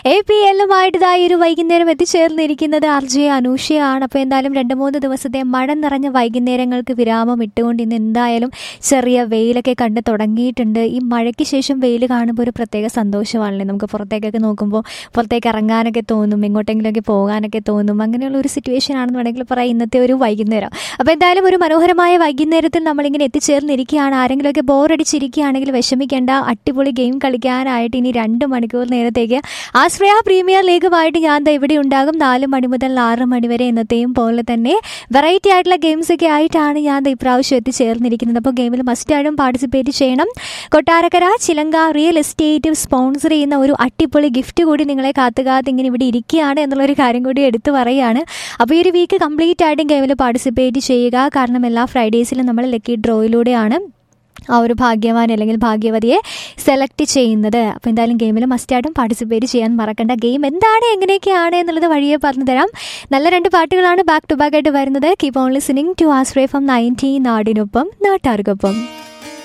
A P എല്ലുമായിട്ട് ഇതാ ഈ ഒരു വൈകുന്നേരം എത്തിച്ചേർന്നിരിക്കുന്നത് ആർ ജെ അനൂഷയാണ് അപ്പോൾ എന്തായാലും രണ്ട് മൂന്ന് ദിവസത്തെ മഴ നിറഞ്ഞ വൈകുന്നേരങ്ങൾക്ക് വിരാമം ഇട്ടുകൊണ്ട് ഇന്ന് എന്തായാലും ചെറിയ വെയിലൊക്കെ കണ്ട് തുടങ്ങിയിട്ടുണ്ട് ഈ മഴയ്ക്ക് ശേഷം വെയിൽ കാണുമ്പോൾ ഒരു പ്രത്യേക സന്തോഷമാണല്ലേ നമുക്ക് പുറത്തേക്കൊക്കെ നോക്കുമ്പോൾ പുറത്തേക്ക് ഇറങ്ങാനൊക്കെ തോന്നും എങ്ങോട്ടെങ്കിലുമൊക്കെ പോകാനൊക്കെ തോന്നും അങ്ങനെയുള്ള ഒരു സിറ്റുവേഷൻ ആണെന്ന് വേണമെങ്കിൽ പറയാം ഇന്നത്തെ ഒരു വൈകുന്നേരം അപ്പോൾ എന്തായാലും ഒരു മനോഹരമായ വൈകുന്നേരത്തിൽ നമ്മളിങ്ങനെ എത്തിച്ചേർന്നിരിക്കുകയാണ് ആരെങ്കിലുമൊക്കെ ബോറടിച്ചിരിക്കുകയാണെങ്കിൽ വിഷമിക്കേണ്ട അടിപൊളി ഗെയിം കളിക്കാനായിട്ട് ഇനി രണ്ട് മണിക്കൂർ നേരത്തേക്ക് ആശ്രയ പ്രീമിയർ ലീഗുമായിട്ട് ഞാൻ ദാ ഇവിടെ ഉണ്ടാകും നാല് മണി മുതൽ ആറ് മണി വരെ എന്നത്തെയും പോലെ തന്നെ വെറൈറ്റി ആയിട്ടുള്ള ഗെയിംസ് ഒക്കെ ആയിട്ടാണ് ഞാൻ ദാ ഇപ്രാവശ്യം എത്തിച്ചേർന്നിരിക്കുന്നത് അപ്പോൾ ഗെയിമിൽ മസ്റ്റായിട്ടും പാർട്ടിസിപ്പേറ്റ് ചെയ്യണം കൊട്ടാരക്കര ചിലങ്ക റിയൽ എസ്റ്റേറ്റ് സ്പോൺസർ ചെയ്യുന്ന ഒരു അടിപൊളി ഗിഫ്റ്റ് കൂടി നിങ്ങളെ കാത്തു കാത്ത് ഇങ്ങനെ ഇവിടെ ഇരിക്കുകയാണ് എന്നുള്ളൊരു കാര്യം കൂടി എടുത്തു പറയുകയാണ് അപ്പോൾ ഈ ഒരു വീക്ക് കംപ്ലീറ്റ് ആയിട്ടും ഗെയിമിൽ പാർട്ടിസിപ്പേറ്റ് ചെയ്യുക കാരണം എല്ലാ ഫ്രൈഡേസിലും നമ്മൾ ലക്കി ഡ്രോയിലൂടെയാണ് ആ ഒരു ഭാഗ്യവാൻ അല്ലെങ്കിൽ ഭാഗ്യവതിയെ സെലക്ട് ചെയ്യുന്നത് അപ്പോൾ എന്തായാലും ഗെയിമിൽ മസ്റ്റായിട്ടും പാർട്ടിസിപ്പേറ്റ് ചെയ്യാൻ മറക്കണ്ട ഗെയിം എന്താണ് എങ്ങനെയൊക്കെയാണ് എന്നുള്ളത് വഴിയെ പറഞ്ഞു തരാം നല്ല രണ്ട് പാട്ടുകളാണ് ബാക്ക് ടു ബാക്ക് ആയിട്ട് വരുന്നത് keep on listening to Astra from nineteen നാടിനൊപ്പം നാട്ടാർക്കൊപ്പം